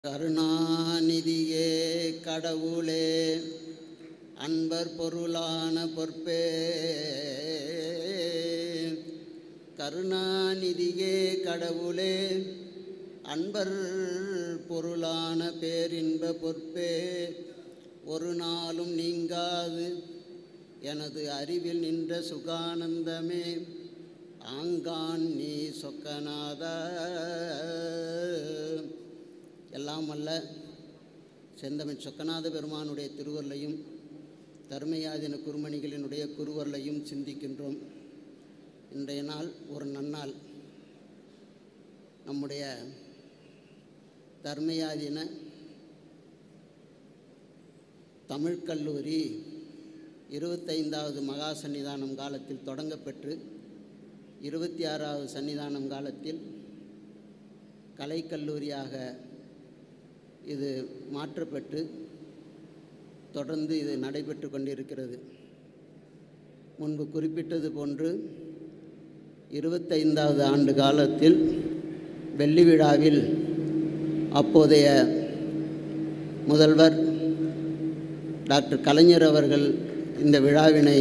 கருணாநிதியே கடவுளே அன்பர் பொருளான பொற்பே கருணாநிதியே கடவுளே அன்பர் பொருளான பேரின்ப பொற்பே ஒரு நாளும் நீங்காது எனது அறிவில் நின்ற சுகானந்தமே ஆங்கான் நீ சொக்கநாதா எல்லாம் அல்ல செந்தமிழ் சொக்கநாத பெருமானுடைய திருவருளையும் தர்மயாதின குருமணிகளினுடைய குருவருளையும் சிந்திக்கின்றோம் இன்றைய நாள் ஒரு நன்னாள் நம்முடைய தர்மயாதின தமிழ்க் கல்லூரி இருபத்தைந்தாவது மகா சன்னிதானம் காலத்தில் தொடங்கப்பெற்று இருபத்தி ஆறாவது சன்னிதானம் காலத்தில் கலைக்கல்லூரியாக இது மாற்றப்பட்டு தொடர்ந்து இது நடைபெற்று கொண்டிருக்கிறது முன்பு குறிப்பிட்டது போன்று இருபத்தைந்தாவது ஆண்டு காலத்தில் வெள்ளி விழாவில் அப்போதைய முதல்வர் டாக்டர் கலைஞர் அவர்கள் இந்த விழாவினை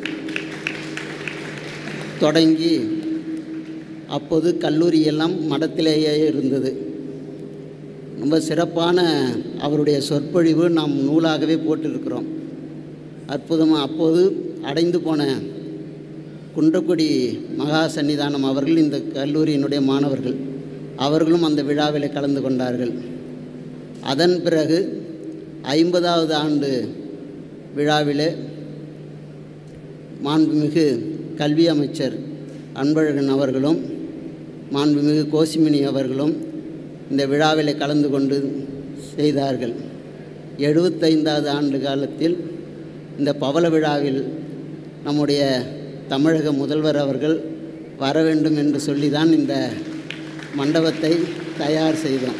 தொடங்கி அப்போது கல்லூரியெல்லாம் மடத்திலேயே இருந்தது ரொம்ப சிறப்பான அவருடைய சொற்பொழிவு நாம் நூலாகவே போட்டிருக்கிறோம் அற்புதமாக அப்போது அடைந்து போன குன்றக்குடி மகா சன்னிதானம் அவர்கள் இந்த கல்லூரியினுடைய மாணவர்கள் அவர்களும் அந்த விழாவில் கலந்து கொண்டார்கள் அதன் பிறகு ஐம்பதாவது ஆண்டு விழாவிலே மாண்புமிகு கல்வி அமைச்சர் அன்பழகன் அவர்களும் மாண்புமிகு கோசிமினி அவர்களும் இந்த விழாவில் கலந்து கொண்டு செய்தார்கள் எழுபத்தைந்தாவது ஆண்டு காலத்தில் இந்த பவள விழாவில் நம்முடைய தமிழக முதல்வர் அவர்கள் வர வேண்டும் என்று சொல்லி தான் இந்த மண்டபத்தை தயார் செய்தோம்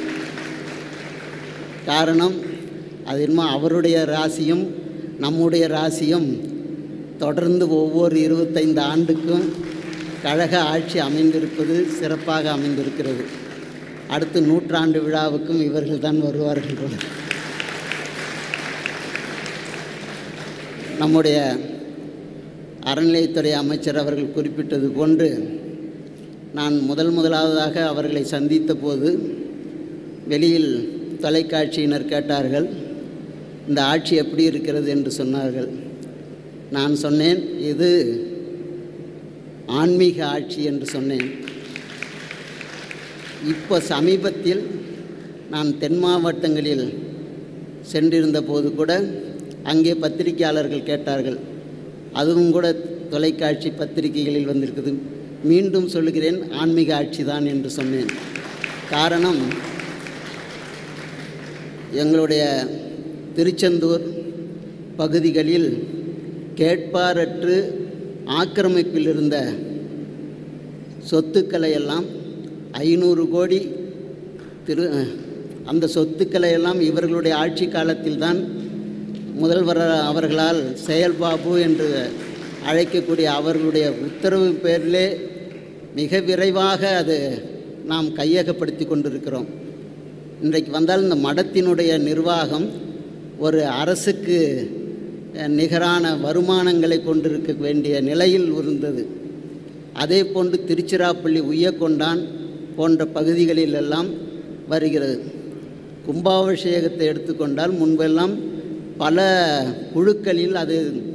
காரணம் அது என்னமோ அவருடைய ராசியும் நம்முடைய ராசியும் தொடர்ந்து ஒவ்வொரு இருபத்தைந்து ஆண்டுக்கும் கழக ஆட்சி அமைந்திருப்பது சிறப்பாக அமைந்திருக்கிறது அடுத்து நூற்றாண்டு விழாவுக்கும் இவர்கள் தான் வருவார்கள் போல நம்முடைய அறநிலையத்துறை அமைச்சர் அவர்கள் குறிப்பிட்டது போன்று நான் முதல் முதலாவதாக அவர்களை சந்தித்த போது வெளியில் தொலைக்காட்சியினர் கேட்டார்கள் இந்த ஆட்சி எப்படி இருக்கிறது என்று சொன்னார்கள் நான் சொன்னேன் இது ஆன்மீக ஆட்சி என்று சொன்னேன் இப்போ சமீபத்தில் நான் தென் மாவட்டங்களில் சென்றிருந்த போது கூட அங்கே பத்திரிகையாளர்கள் கேட்டார்கள் அதுவும் கூட தொலைக்காட்சி பத்திரிகைகளில் வந்திருக்குது மீண்டும் சொல்லுகிறேன் ஆன்மீக ஆட்சி தான் என்று சொன்னேன் காரணம் எங்களுடைய திருச்செந்தூர் பகுதிகளில் கேட்பாரற்று ஆக்கிரமிப்பில் இருந்த சொத்துக்களை எல்லாம் ஐநூறு கோடி திரு அந்த சொத்துக்களை எல்லாம் இவர்களுடைய ஆட்சி காலத்தில் தான் முதல்வர் அவர்களால் செயல்பாபு என்று அழைக்கக்கூடிய அவர்களுடைய உத்தரவு பேரிலே மிக விரைவாக அது நாம் கையகப்படுத்தி கொண்டிருக்கிறோம் இன்றைக்கு வந்தால் இந்த மடத்தினுடைய நிர்வாகம் ஒரு அரசுக்கு நிகரான வருமானங்களை கொண்டிருக்க வேண்டிய நிலையில் இருந்தது அதே போன்று திருச்சிராப்பள்ளி உய்யக்கொண்டான் போன்ற பகுதிகளிலெல்லாம் வருகிறது கும்பாபிஷேகத்தை எடுத்துக்கொண்டால் முன்பெல்லாம் பல குழுக்களில் அது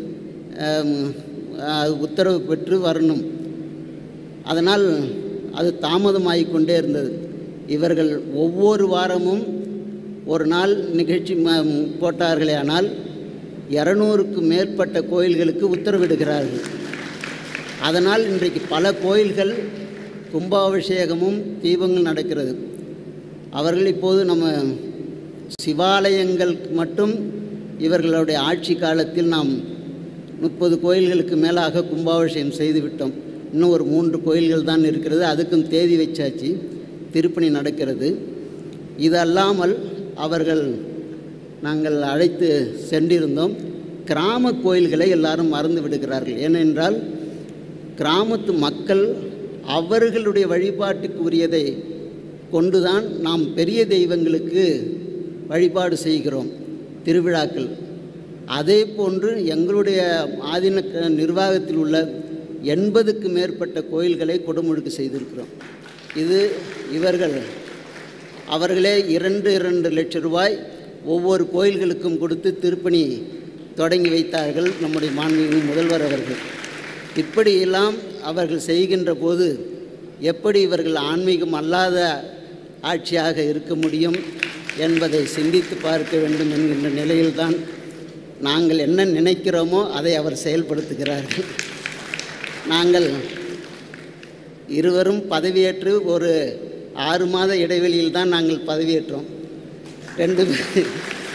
உத்தரவு பெற்று வரணும் அதனால் அது தாமதமாகிக் கொண்டே இருந்தது இவர்கள் ஒவ்வொரு வாரமும் ஒரு நாள் நிகழ்ச்சி போட்டார்களே ஆனால் இரநூறுக்கு மேற்பட்ட கோயில்களுக்கு உத்தரவிடுகிறார்கள் அதனால் இன்றைக்கு பல கோயில்கள் கும்பாபிஷேகமும் தீபங்கள் நடக்கிறது அவர்கள் இப்போது நம்ம சிவாலயங்களுக்கு மட்டும் இவர்களுடைய ஆட்சி காலத்தில் நாம் முப்பது கோயில்களுக்கு மேலாக கும்பாபிஷேகம் செய்துவிட்டோம் இன்னும் ஒரு மூன்று கோயில்கள் தான் இருக்கிறது அதுக்கும் தேதி வச்சாச்சு திருப்பணி நடக்கிறது இது அல்லாமல் அவர்கள் நாங்கள் அழைத்து சென்றிருந்தோம் கிராம கோயில்களை எல்லாரும் மறந்து விடுகிறார்கள் ஏனென்றால் கிராமத்து மக்கள் அவர்களுடைய வழிபாட்டுக்கு உரியதை கொண்டுதான் நாம் பெரிய தெய்வங்களுக்கு வழிபாடு செய்கிறோம் திருவிழாக்கள் அதே போன்று எங்களுடைய ஆதீன க- நிர்வாகத்தில் உள்ள எண்பதுக்கு மேற்பட்ட கோயில்களை கொடுமுழுக்கு செய்திருக்கிறோம் இது இவர்கள் அவர்களே இரண்டு இரண்டு லட்சம் ரூபாய் ஒவ்வொரு கோயில்களுக்கும் கொடுத்து திருப்பணி தொடங்கி வைத்தார்கள் நம்முடைய மாண்புமிகு முதல்வர் அவர்கள் இப்படியெல்லாம் அவர்கள் செய்கின்ற போது எப்படி இவர்கள் ஆன்மீகம் அல்லாத ஆட்சியாக இருக்க முடியும் என்பதை சிந்தித்து பார்க்க வேண்டும் என்கின்ற நிலையில்தான் நாங்கள் என்ன நினைக்கிறோமோ அதை அவர் செயல்படுத்துகிறார்கள் நாங்கள் இருவரும் பதவியேற்று ஒரு ஆறு மாத இடைவெளியில் தான் நாங்கள் பதவியேற்றோம் ரெண்டு பேர்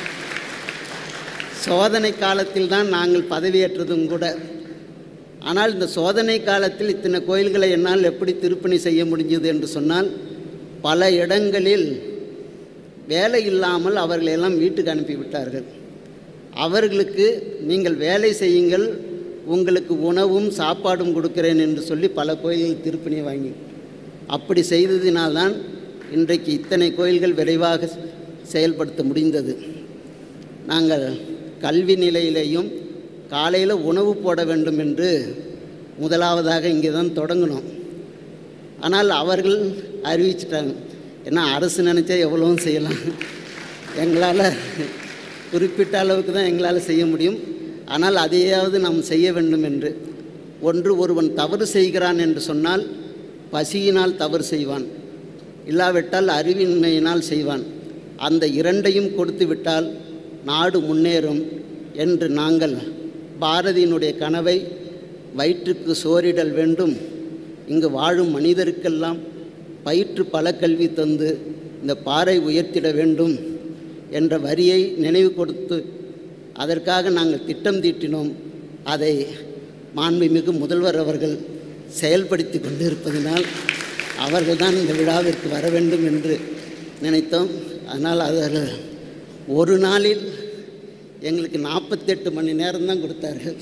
சோதனை காலத்தில் தான் நாங்கள் பதவியேற்றதும் கூட ஆனால் இந்த சோதனை காலத்தில் இத்தனை கோயில்களை என்னால் எப்படி திருப்பணி செய்ய முடிஞ்சது என்று சொன்னால் பல இடங்களில் வேலை இல்லாமல் அவர்களை எல்லாம் வீட்டுக்கு அனுப்பிவிட்டார்கள் அவர்களுக்கு நீங்கள் வேலை செய்யுங்கள் உங்களுக்கு உணவும் சாப்பாடும் கொடுக்கிறேன் என்று சொல்லி பல கோயில்கள் திருப்பணியை வாங்கி அப்படி செய்ததினால்தான் இன்றைக்கு இத்தனை கோயில்கள் விரைவாக செயல்படுத்த முடிந்தது நாங்கள் கல்வி நிலையிலேயும் காலையில் உணவு போட வேண்டும் என்று முதலாவதாக இங்கே தான் தொடங்கினோம் ஆனால் அவர்கள் அறிவிச்சிட்டாங்க ஏன்னா அரசு நினச்சா எவ்வளவும் செய்யலாம் எங்களால் குறிப்பிட்ட அளவுக்கு தான் எங்களால் செய்ய முடியும் ஆனால் அதையாவது நாம் செய்ய வேண்டும் என்று ஒன்று ஒருவன் தவறு செய்கிறான் என்று சொன்னால் பசியினால் தவறு செய்வான் இல்லாவிட்டால் அறிவின்மையினால் செய்வான் அந்த இரண்டையும் கொடுத்து விட்டால் நாடு முன்னேறும் என்று நாங்கள் பாரதியினுடைய கனவை வயிற்றுக்கு சோறிடல் வேண்டும் இங்கு வாழும் மனிதருக்கெல்லாம் பயிற்று பல கல்வி தந்து இந்த பாறை உயர்த்திட வேண்டும் என்ற வரியை நினைவு கொடுத்து அதற்காக நாங்கள் திட்டம் தீட்டினோம் அதை மாண்புமிகு முதல்வர் அவர்கள் செயல்படுத்தி கொண்டிருப்பதினால் அவர்கள்தான் இந்த விழாவிற்கு வர வேண்டும் என்று நினைத்தோம் அதனால் அதில் ஒரு நாளில் எங்களுக்கு நாற்பத்தெட்டு மணி நேரம்தான் கொடுத்தார்கள்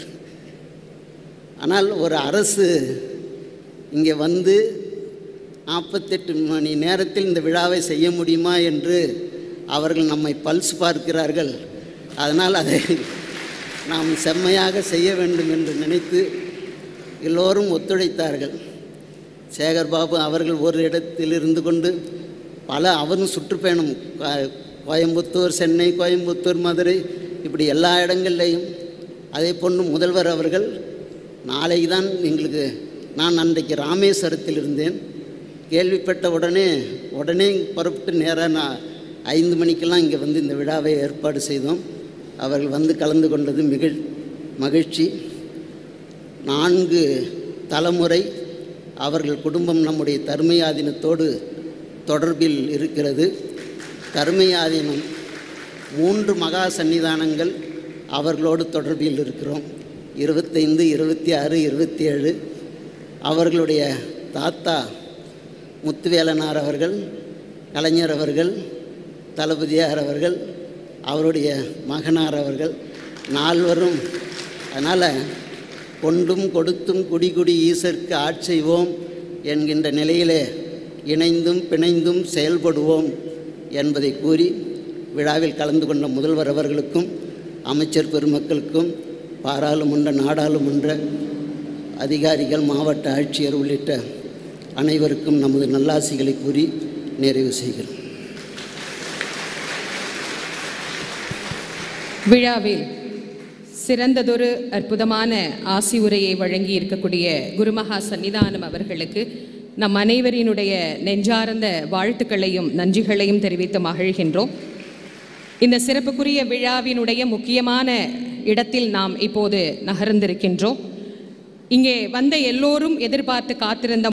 ஆனால் ஒரு அரசு இங்கே வந்து நாற்பத்தெட்டு மணி நேரத்தில் இந்த விழாவை செய்ய முடியுமா என்று அவர்கள் நம்மை பல்ஸ் பார்க்கிறார்கள் அதனால் அதை நாம் செம்மையாக செய்ய வேண்டும் என்று நினைத்து எல்லோரும் ஒத்துழைத்தார்கள் சேகர் பாபு அவர்கள் ஒரு இடத்தில் இருந்து கொண்டு பல அவரும் சுற்றுப்பயணம் கோ- கோயம்புத்தூர் சென்னை கோயம்புத்தூர் மதுரை இப்படி எல்லா இடங்கள்லையும் அதே போன்று முதல்வர் அவர்கள் நாளைக்கு தான் எங்களுக்கு நான் அன்றைக்கு ராமேஸ்வரத்தில் இருந்தேன் கேள்விப்பட்ட உடனே உடனே புறப்பட்டு நேராக நான் ஐந்து மணிக்கெல்லாம் இங்கே வந்து இந்த விழாவை ஏற்பாடு செய்தோம் அவர்கள் வந்து கலந்து கொண்டது மிக மகிழ்ச்சி நான்கு தலைமுறை அவர்கள் குடும்பம் நம்முடைய தர்மயாதீனத்தோடு தொடர்பில் இருக்கிறது தர்மயாதீனம் மூன்று மகா சன்னிதானங்கள் அவர்களோடு தொடர்பில் இருக்கிறோம் இருபத்தைந்து இருபத்தி ஆறு இருபத்தி ஏழு அவர்களுடைய தாத்தா முத்துவேலனார் அவர்கள் கலைஞர் அவர்கள் தளபதியார் அவர்கள் அவருடைய மகனார் அவர்கள் நால்வரும் அதனால் கொண்டும் கொடுத்தும் குடி குடி ஈசற்கு ஆட்செய்வோம் என்கின்ற நிலையிலே இணைந்தும் பிணைந்தும் செயல்படுவோம் என்பதை கூறி விழாவில் கலந்து கொண்ட முதல்வர் அவர்களுக்கும் அமைச்சர் பெருமக்களுக்கும் பாராளுமன்ற நாடாளுமன்ற அதிகாரிகள் மாவட்ட ஆட்சியர் உள்ளிட்ட அனைவருக்கும் நமது நல்லாசிகளை கூறி நிறைவு செய்கிறோம் விழாவில் சிறந்ததொரு அற்புதமான ஆசி உரையை வழங்கி இருக்கக்கூடிய குருமகா சன்னிதானம் அவர்களுக்கு நம் அனைவரினுடைய நெஞ்சார்ந்த வாழ்த்துக்களையும் நன்றிகளையும் தெரிவித்து மகிழ்கின்றோம் இந்த சிறப்புக்குரிய விழாவினுடைய முக்கியமான இடத்தில் நாம் இப்போது நகர்ந்திருக்கின்றோம் இங்கே வந்த எல்லோரும் எதிர்பார்த்து காத்திருந்த